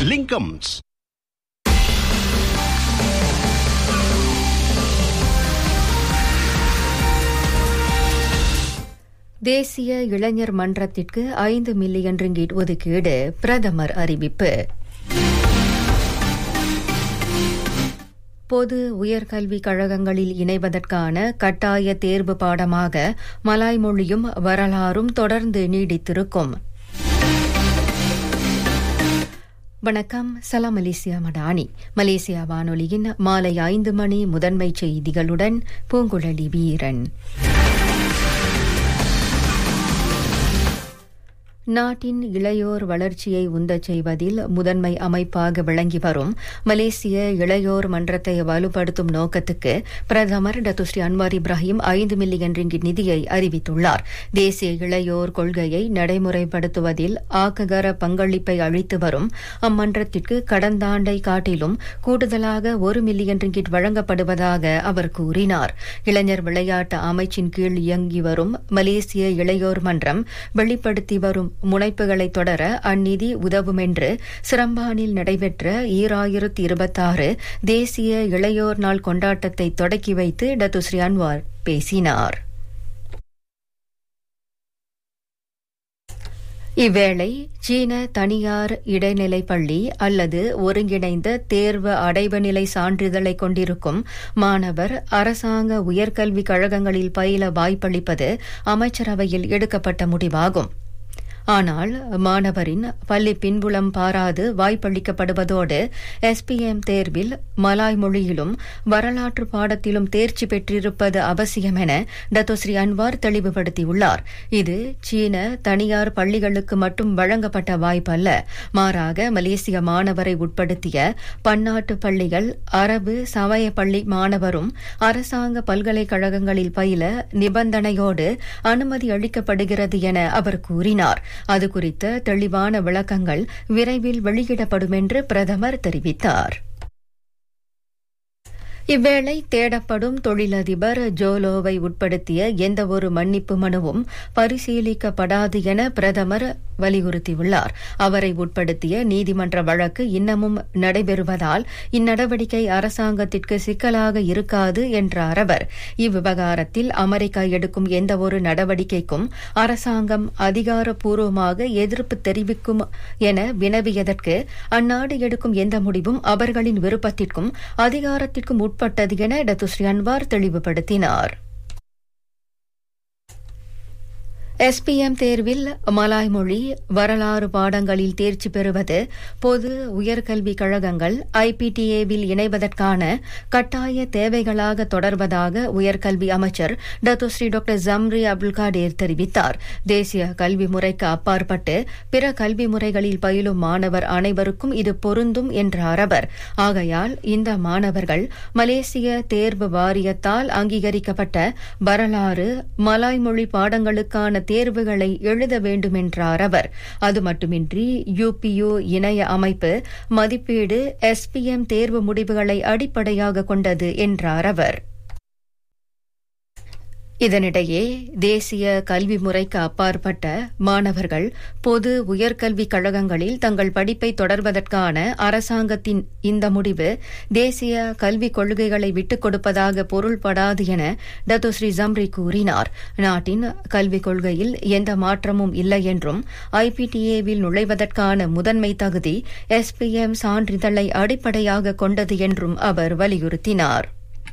லிங்கம்ஸ் தேசிய இளைஞர் மன்றத்திற்கு ஐந்து மில்லியன் ரிங்கிட் ஒதுக்கீடு பிரதமர் அறிவிப்பு பொது உயர்கல்விக் கழகங்களில் இணைவதற்கான கட்டாய தேர்வு பாடமாக மலாய் மொழியும் வரலாறும் தொடர்ந்து நீடித்திருக்கும் வணக்கம் சலாம் மலேசியா மடானி மலேசியா வானொலியின் மாலை ஐந்து மணி முதன்மை செய்திகளுடன் பூங்குழலி வீரன் நாட்டின் இளையோர் வளர்ச்சியை உந்தச் செய்வதில் முதன்மை அமைப்பாக விளங்கி வரும் மலேசிய இளையோர் மன்றத்தை வலுப்படுத்தும் நோக்கத்துக்கு பிரதமர் டத்துஸ்ரீ அன்வார் இப்ராஹிம் ஐந்து மில்லியன் ரிங்கிட் நிதியை அறிவித்துள்ளார் தேசிய இளையோர் கொள்கையை நடைமுறைப்படுத்துவதில் ஆக்ககர பங்களிப்பை அளித்து வரும் அம்மன்றத்திற்கு கடந்த ஆண்டை காட்டிலும் கூடுதலாக ஒரு மில்லியன் ரிங்கிட் வழங்கப்படுவதாக அவர் கூறினார் இளைஞர் விளையாட்டு அமைச்சின் கீழ் இயங்கி வரும் மலேசிய இளையோர் மன்றம் வெளிப்படுத்தி வரும் முனைப்புகளை தொடர அந்நிதி உதவும் என்று சிரம்பானில் நடைபெற்ற ஈராயிரத்து இருபத்தாறு தேசிய இளையோர் நாள் கொண்டாட்டத்தை தொடக்கி வைத்து டத்துஸ்ரீ அன்வார் பேசினார் இவ்வேளை சீன தனியார் இடைநிலை பள்ளி அல்லது ஒருங்கிணைந்த தேர்வு அடைவு நிலை சான்றிதழை கொண்டிருக்கும் மாணவர் அரசாங்க உயர்கல்விக் கழகங்களில் பயில வாய்ப்பளிப்பது அமைச்சரவையில் எடுக்கப்பட்ட முடிவாகும் ஆனால் மாணவரின் பள்ளி பின்புலம் பாராது வாய்ப்பளிக்கப்படுவதோடு எஸ்பிஎம் தேர்வில் மலாய் மொழியிலும் வரலாற்று பாடத்திலும் தேர்ச்சி பெற்றிருப்பது அவசியம் என டத்தோஸ்ரீ அன்வார் தெளிவுபடுத்தியுள்ளார் இது சீன தனியார் பள்ளிகளுக்கு மட்டும் வழங்கப்பட்ட வாய்ப்பல்ல மாறாக மலேசிய மாணவரை உட்படுத்திய பன்னாட்டு பள்ளிகள் அரபு சமய பள்ளி மாணவரும் அரசாங்க பல்கலைக்கழகங்களில் பயில நிபந்தனையோடு அனுமதி அளிக்கப்படுகிறது என அவர் கூறினார் அது குறித்த தெளிவான விளக்கங்கள் விரைவில் வெளியிடப்படும் என்று பிரதமர் தெரிவித்தார் இவ்வேளை தேடப்படும் தொழிலதிபர் ஜோலோவை உட்படுத்திய எந்தவொரு மன்னிப்பு மனுவும் பரிசீலிக்கப்படாது என பிரதமர் வலியுறுத்தியுள்ளார் அவரை உட்படுத்திய நீதிமன்ற வழக்கு இன்னமும் நடைபெறுவதால் இந்நடவடிக்கை அரசாங்கத்திற்கு சிக்கலாக இருக்காது என்றார் அவர் இவ்விவகாரத்தில் அமெரிக்கா எடுக்கும் எந்தவொரு நடவடிக்கைக்கும் அரசாங்கம் அதிகாரப்பூர்வமாக எதிர்ப்பு தெரிவிக்கும் என வினவியதற்கு அந்நாடு எடுக்கும் எந்த முடிவும் அவர்களின் விருப்பத்திற்கும் அதிகாரத்திற்கும் உட்பட்டது என டத்துஸ்ரீ அன்வார் தெளிவுபடுத்தினார் எஸ்பிஎம் தேர்வில் மலாய் மொழி வரலாறு பாடங்களில் தேர்ச்சி பெறுவது பொது உயர்கல்விக் கழகங்கள் ஐபிடிஏவில் இணைவதற்கான கட்டாய தேவைகளாக தொடர்வதாக உயர்கல்வி அமைச்சர் Datuk Seri doctor Zambry Abdul Kader தெரிவித்தார் தேசிய கல்வி முறைக்கு அப்பாற்பட்டு பிற கல்வி முறைகளில் பயிலும் மாணவர் அனைவருக்கும் இது பொருந்தும் என்றார் அவர் ஆகையால் இந்த மாணவர்கள் மலேசிய தேர்வு வாரியத்தால் அங்கீகரிக்கப்பட்ட வரலாறு மலாய் மொழி பாடங்களுக்கான தேர்வுகளை எழுத வேண்டும் என்றார் அவர் அது மட்டுமின்றி யுபியு இணைய அமைப்பு மதிப்பீடு எஸ்பிஎம் தேர்வு முடிவுகளை அடிப்படையாக கொண்டது என்றார் அவர் இதனிடையே தேசிய கல்வி முறைக்கு அப்பாற்பட்ட மாணவர்கள் பொது உயர்கல்விக் கழகங்களில் தங்கள் படிப்பை தொடர்வதற்கான அரசாங்கத்தின் இந்த முடிவு தேசிய கல்விக் கொள்கைகளை விட்டுக் கொடுப்பதாக பொருள்படாது என டத்தோஸ்ரீ ஜம்ரி கூறினார் நாட்டின் கல்விக் கொள்கையில் எந்த மாற்றமும் இல்லை என்றும் ஐபிடிஏவில் நுழைவதற்கான முதன்மை தகுதி எஸ்பிஎம் சான்றிதழை அடிப்படையாக கொண்டது என்றும் அவர் வலியுறுத்தினார்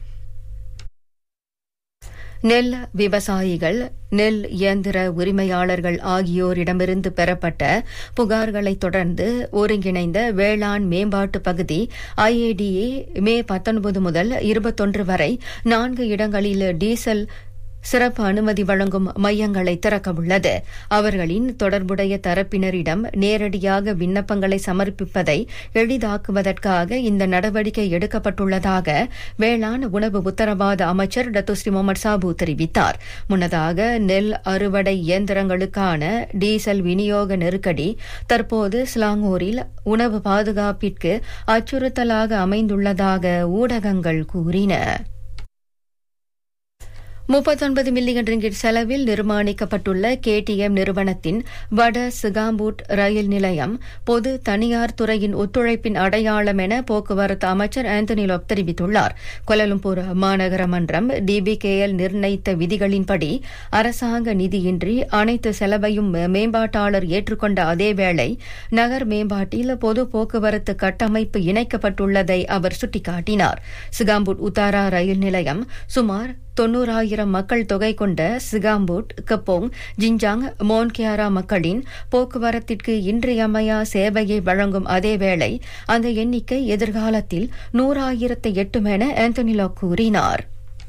நெல் விவசாயிகள் நெல் இயந்திர உரிமையாளர்கள் ஆகியோரிடமிருந்து பெறப்பட்ட புகார்களை தொடர்ந்து ஒருங்கிணைந்த வேளாண் மேம்பாட்டு பகுதி ஐஏடிஏ மே பத்தொன்பது முதல் இருபத்தொன்று வரை நான்கு இடங்களில் டீசல் சிறப்பு அனுமதி வழங்கும் மையங்களை திறக்கவுள்ளது அவர்களின் தொடர்புடைய தரப்பினரிடம் நேரடியாக விண்ணப்பங்களை சமர்ப்பிப்பதை எளிதாக்குவதற்காக இந்த நடவடிக்கை எடுக்கப்பட்டுள்ளதாக வேளாண் உணவு உத்தரவாத அமைச்சர் டத்துஸ்ரீ முகமது சாபு தெரிவித்தார் முன்னதாக நெல் அறுவடை இயந்திரங்களுக்கான டீசல் விநியோக நெருக்கடி தற்போது ஸ்லாங்கூரில் உணவு பாதுகாப்பிற்கு அச்சுறுத்தலாக அமைந்துள்ளதாக ஊடகங்கள் கூறின முப்பத்தொன்பது மில்லியன் ரிங்கிட் செலவில் நிர்மாணிக்கப்பட்டுள்ள கேடிஎம் நிறுவனத்தின் வட சிகாம்பூட் ரயில் நிலையம் பொது தனியார் துறையின் ஒத்துழைப்பின் அடையாளம் என போக்குவரத்து அமைச்சர் ஆந்தனி லோப் தெரிவித்துள்ளார் கொலலும்பூர் மாநகர மன்றம் டிபிகேஎல் நிர்ணயித்த விதிகளின்படி அரசாங்க நிதியின்றி அனைத்து செலவையும் மேம்பாட்டாளர் ஏற்றுக்கொண்ட அதேவேளை நகர் மேம்பாட்டில் பொது போக்குவரத்து கட்டமைப்பு இணைக்கப்பட்டுள்ளதை அவர் சுட்டிக்காட்டினார் சிகாம்பூட் உத்தாரா ரயில் நிலையம் சுமார் தொன்னூறாயிரம் மக்கள் தொகை கொண்ட சிகாம்பூட் கப்போங் ஜின்ஜாங் மோன்கியாரா மக்களின் போக்குவரத்திற்கு இன்றியமையா சேவையை வழங்கும் அதேவேளை அந்த எண்ணிக்கை எதிர்காலத்தில் நூறாயிரத்தை எட்டும் என ஆந்தனிலோ கூறினார்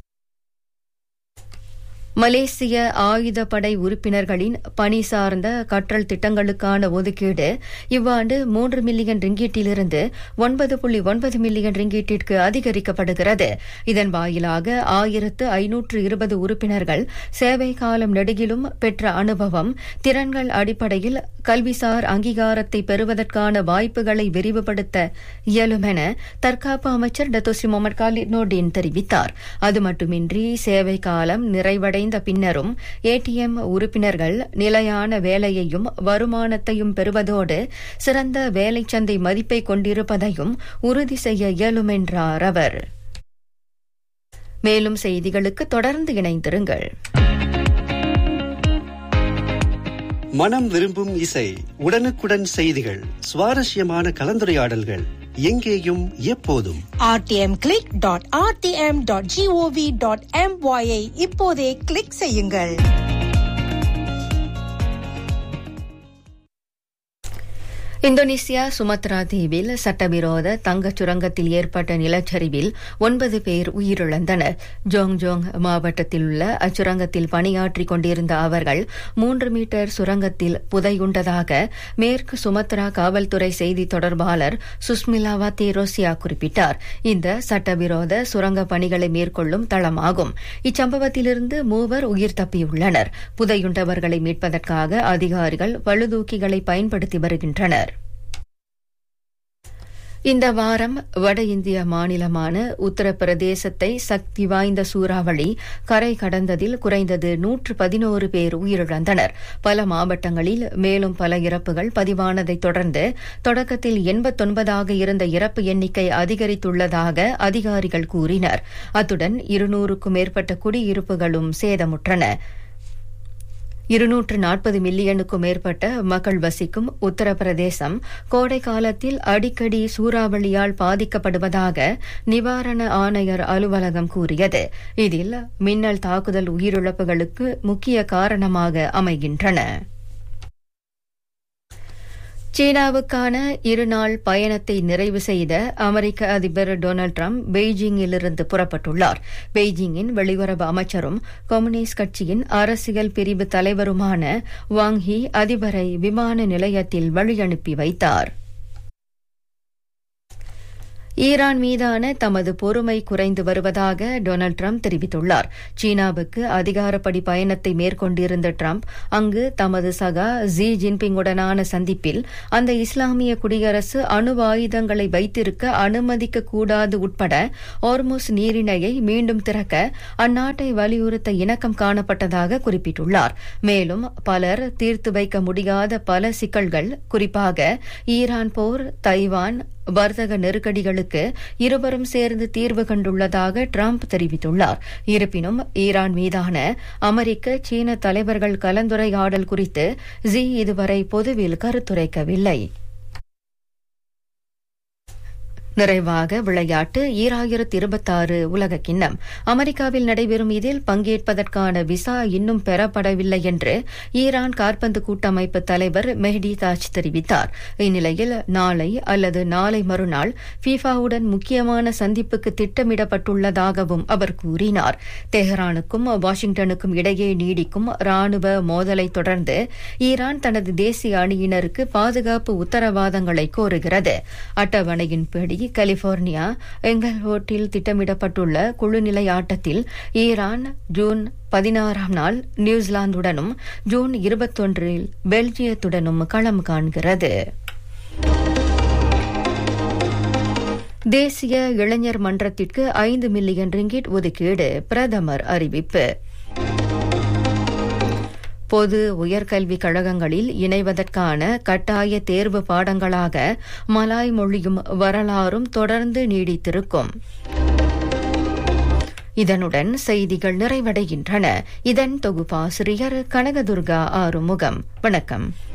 மலேசிய ஆயுதப்படை உறுப்பினர்களின் பணி சார்ந்த கற்றல் திட்டங்களுக்கான ஒதுக்கீடு இவ்வாண்டு மூன்று மில்லியன் ரிங்கீட்டிலிருந்து ஒன்பது புள்ளி ஒன்பது மில்லியன் ரிங்கீட்டிற்கு அதிகரிக்கப்படுகிறது இதன் வாயிலாக ஆயிரத்து ஐநூற்று இருபது உறுப்பினர்கள் சேவை காலம் நெடுகிலும் பெற்ற அனுபவம் திறன்கள் அடிப்படையில் கல்விசார் அங்கீகாரத்தை பெறுவதற்கான வாய்ப்புகளை விரிவுபடுத்த இயலும் என தற்காப்பு அமைச்சர் டத்தோஸ்ரீ முகமது காலித் நோடின் தெரிவித்தார் அது மட்டுமின்றி சேவை காலம் நிறைவடை அடைந்த பின்னரும் ஏடிஎம் உறுப்பினர்கள் நிலையான வேலையையும் வருமானத்தையும் பெறுவதோடு சிறந்த வேலைச்சந்தை மதிப்பை கொண்டிருப்பதையும் உறுதி செய்ய இயலும் என்றார் அவர் மேலும் செய்திகளுக்கு தொடர்ந்து இணைந்திருங்கள் மனம் விரும்பும் இசை உடனுக்குடன் செய்திகள் சுவாரஸ்யமான கலந்துரையாடல்கள் எங்கேயும் எப்போதும் RTM click dot RTM dot gov dot எம்ஒயை இப்போதே கிளிக் செய்யுங்கள் இந்தோனேசியா சுமத்ரா தீவில் சட்டவிரோத தங்கச் சுரங்கத்தில் ஏற்பட்ட நிலச்சரிவில் ஒன்பது பேர் உயிரிழந்தனர் ஜோங் ஜோங் மாவட்டத்தில் உள்ள அச்சுரங்கத்தில் பணியாற்றிக் கொண்டிருந்த அவர்கள் மூன்று மீட்டர் சுரங்கத்தில் புதையுண்டதாக மேற்கு சுமத்ரா காவல்துறை செய்தி தொடர்பாளர் சுஸ்மிலா தேரோசியா குறிப்பிட்டார் இந்த சட்டவிரோத சுரங்க பணிகளை மேற்கொள்ளும் தளமாகும் இச்சம்பவத்திலிருந்து மூவர் உயிர் தப்பியுள்ளனர் புதையுண்டவர்களை மீட்பதற்காக அதிகாரிகள் பழுதூக்கிகளை பயன்படுத்தி வருகின்றனர் இந்த வாரம் வட இந்திய மாநிலமான உத்தரப்பிரதேசத்தை சக்தி வாய்ந்த சூறாவளி கரை கடந்ததில் குறைந்தது நூற்று பதினோரு பேர் உயிரிழந்தனர் பல மாவட்டங்களில் மேலும் பல இறப்புகள் பதிவானதைத் தொடர்ந்து தொடக்கத்தில் எண்பத்தொன்பதாக இருந்த இறப்பு எண்ணிக்கை அதிகரித்துள்ளதாக அதிகாரிகள் கூறினர் அத்துடன் இருநூறுக்கும் மேற்பட்ட குடியிருப்புகளும் சேதமுற்றன இருநூற்று நாற்பது மில்லியனுக்கும் மேற்பட்ட மக்கள் வசிக்கும் உத்தரப்பிரதேசம் கோடை காலத்தில் அடிக்கடி சூறாவளியால் பாதிக்கப்படுவதாக நிவாரண ஆணையர் அலுவலகம் கூறியது இதில் மின்னல் தாக்குதல் உயிரிழப்புகளுக்கு முக்கிய காரணமாக அமைகின்றன சீனாவுக்கான இருநாள் பயணத்தை நிறைவு செய்த அமெரிக்க அதிபர் டொனால்டு டிரம்ப் பெய்ஜிங்கிலிருந்து புறப்பட்டுள்ளார் பெய்ஜிங்கின் வெளியுறவு அமைச்சரும் கம்யூனிஸ்ட் கட்சியின் அரசியல் பிரிவு தலைவருமான வாங் ஹி அதிபரை விமான நிலையத்தில் வழியனுப்பி வைத்தார் ஈரான் மீதான தமது பொறுமை குறைந்து வருவதாக டொனால்டு டிரம்ப் தெரிவித்துள்ளார் சீனாவுக்கு அதிகாரப்படி பயணத்தை மேற்கொண்டிருந்த டிரம்ப் அங்கு தமது சகா ஜி ஜின்பிங்குடனான சந்திப்பில் அந்த இஸ்லாமிய குடியரசு அணு ஆயுதங்களை வைத்திருக்க அனுமதிக்க கூடாது உட்பட ஓர்முஸ் நீரிணையை மீண்டும் திறக்க அந்நாட்டை வலியுறுத்த இணக்கம் காணப்பட்டதாக குறிப்பிட்டுள்ளார் மேலும் பலர் தீர்த்து வைக்க முடியாத பல சிக்கல்கள் குறிப்பாக ஈரான் போர் தைவான் வர்த்தக நெருக்கடிகளுக்கு இருவரும் சேர்ந்து தீர்வு கண்டுள்ளதாக டிரம்ப் தெரிவித்துள்ளார் இருப்பினும் ஈரான் மீதான அமெரிக்க சீன தலைவர்கள் கலந்துரையாடல் குறித்து ஜி இதுவரை பொதுவில் கருத்துரைக்கவில்லை நிறைவாக விளையாட்டு ஈராயிரத்தி இருபத்தாறு உலக கிண்ணம் அமெரிக்காவில் நடைபெறும் இதில் பங்கேற்பதற்கான விசா இன்னும் பெறப்படவில்லை என்று ஈரான் காற்பந்து கூட்டமைப்பு தலைவர் மெஹடி தாஜ் தெரிவித்தார் இந்நிலையில் நாளை அல்லது நாளை மறுநாள் ஃபீஃபாவுடன் முக்கியமான சந்திப்புக்கு திட்டமிடப்பட்டுள்ளதாகவும் அவர் கூறினார் தெஹ்ரானுக்கும் வாஷிங்டனுக்கும் இடையே நீடிக்கும் ராணுவ மோதலை தொடர்ந்து ஈரான் தனது தேசிய அணியினருக்கு பாதுகாப்பு உத்தரவாதங்களை கோருகிறது அட்டவணையின்படி கலிபோர்னியா எங்கல்ஹோட்டில் திட்டமிடப்பட்டுள்ள குழுநிலை ஆட்டத்தில் ஈரான் ஜூன் பதினாறாம் நாள் நியூசிலாந்துடனும் ஜூன் இருபத்தொன்றில் பெல்ஜியத்துடனும் களம் காண்கிறது தேசிய இளைஞர் மன்றத்திற்கு ஐந்து மில்லியன் ரிங்கிட் ஒதுக்கீடு பிரதமர் அறிவிப்பு பொது உயர்கல்விக் கழகங்களில் இணைவதற்கான கட்டாய தேர்வு பாடங்களாக மலாய் மொழியும் வரலாறும் தொடர்ந்து நீடித்திருக்கும் இதனுடன் செய்திகள் நிறைவடைகின்றன இதன் தொகுப்பாசிரியர் கனகதுர்கா ஆறுமுகம் வணக்கம்